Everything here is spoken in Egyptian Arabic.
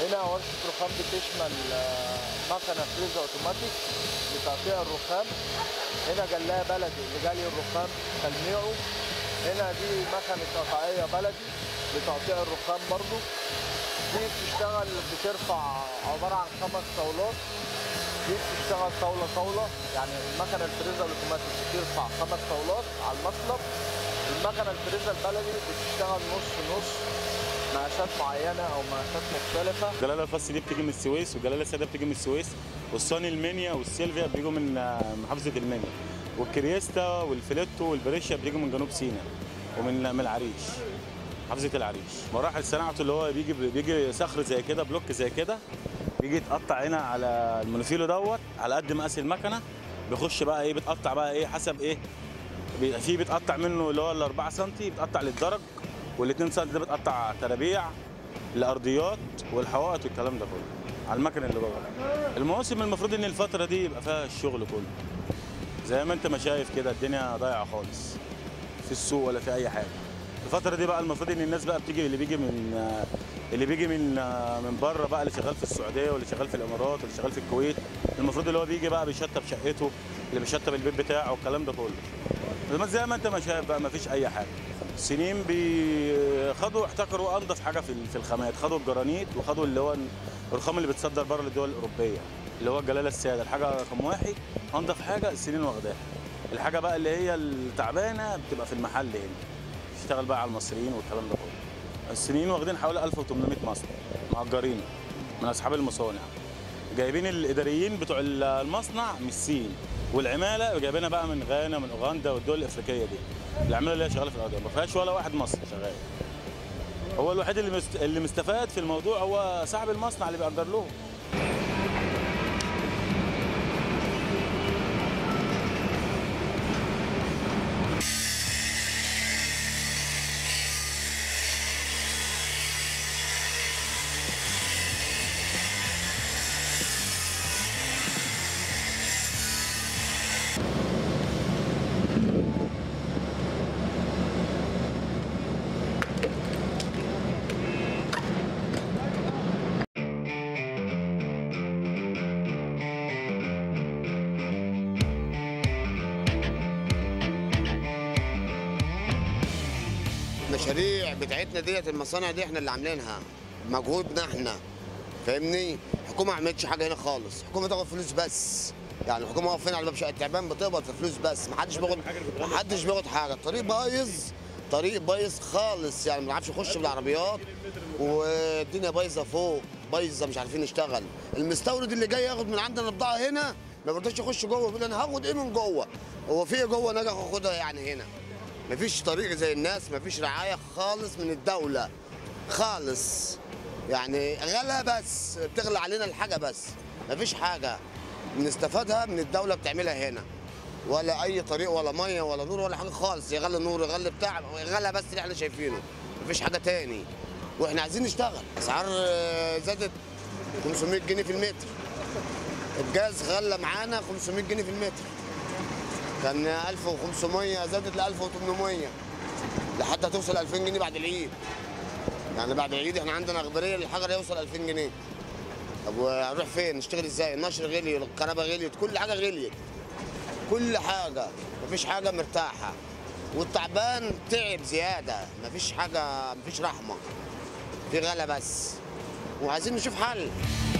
هنا ورشه رخام بتشمل آه، مكنه فريزر اوتوماتيك لتقطيع الرخام هنا جلايه بلدي لجلي الرخام تلميعه هنا دي مكنه قطعيه بلدي لتقطيع الرخام برضو دي بتشتغل بترفع عباره عن خمس طاولات دي بتشتغل طاوله طاوله يعني المكنه الفريزر الاوتوماتيك بترفع خمس طاولات على المصلب المكنه الفريزر البلدي بتشتغل نص نص مقاسات معينه او مقاسات مختلفه الجلاله الفص دي بتيجي من السويس والجلاله الساده بتيجي من السويس والصاني المنيا والسيلفيا بيجوا من آه، محافظه المنيا والكريستا والفليتو والبريشيا بيجوا من جنوب سيناء ومن من العريش محافظه العريش مراحل صناعته اللي هو بيجي بيجي صخر زي كده بلوك زي كده بيجي يتقطع هنا على المونوفيلو دوت على قد مقاس المكنه بيخش بقى ايه بيتقطع بقى ايه حسب ايه بيبقى في بيتقطع منه اللي هو ال 4 سم بيتقطع للدرج وال 2 سم ده بيتقطع ترابيع الارضيات والحوائط والكلام ده كله على المكن اللي جوه المواسم المفروض ان الفتره دي يبقى فيها الشغل كله زي ما انت ما شايف كده الدنيا ضايعه خالص في السوق ولا في اي حاجه الفتره دي بقى المفروض ان الناس بقى بتيجي اللي بيجي من اللي بيجي من من بره بقى اللي شغال في السعوديه واللي شغال في الامارات واللي شغال في الكويت المفروض اللي هو بيجي بقى بيشطب شقته اللي بيشطب البيت بتاعه والكلام ده كله بس زي ما انت ما شايف بقى ما فيش اي حاجه سنين بي خدوا احتكروا انضف حاجه في في الخامات خدوا الجرانيت وخدوا اللي هو الرخام اللي بتصدر بره للدول الاوروبيه اللي هو الجلاله الساده الحاجه رقم واحد انضف حاجه السنين واخداها الحاجه بقى اللي هي التعبانه بتبقى في المحل هنا تشتغل بقى على المصريين والكلام ده كله السنين واخدين حوالي 1800 مصنع مأجرين من اصحاب المصانع جايبين الاداريين بتوع المصنع من الصين والعماله جايبينها بقى من غانا من اوغندا والدول الافريقيه دي العماله اللي هي شغاله في الارض ما فيهاش ولا واحد مصري شغال هو الوحيد اللي مست... اللي مستفاد في الموضوع هو صاحب المصنع اللي بيأجر لهم المشاريع بتاعتنا ديت المصانع دي احنا اللي عاملينها مجهودنا احنا فاهمني الحكومه ما عملتش حاجه هنا خالص الحكومه تاخد فلوس بس يعني الحكومه واقفين على باب شقه التعبان بتقبض في فلوس بس ما حدش بياخد ما حدش بياخد حاجه الطريق بايظ طريق بايظ خالص يعني ما بنعرفش نخش بالعربيات والدنيا بايظه فوق بايظه مش عارفين نشتغل المستورد اللي جاي ياخد من عندنا بضاعه هنا ما بيرضاش يخش جوه بيقول انا هاخد ايه من جوه هو في ايه جوه انا اجي اخدها يعني هنا مفيش طريق زي الناس مفيش رعايه خالص من الدوله خالص يعني غلا بس بتغلى علينا الحاجه بس مفيش حاجه بنستفادها من الدوله بتعملها هنا ولا اي طريق ولا ميه ولا نور ولا حاجه خالص يغلى نور يغلى بتاع غلا بس اللي احنا شايفينه مفيش حاجه تاني واحنا عايزين نشتغل اسعار آه، زادت 500 جنيه في المتر الجاز غلى معانا 500 جنيه في المتر كان 1500 زادت ل 1800 لحد هتوصل 2000 جنيه بعد العيد يعني بعد العيد احنا عندنا اخباريه للحجر يوصل 2000 جنيه طب وهنروح فين نشتغل ازاي النشر غلي الكهرباء غليت كل حاجه غليت كل حاجه مفيش حاجه مرتاحه والتعبان تعب زياده مفيش حاجه مفيش رحمه في غلا بس وعايزين نشوف حل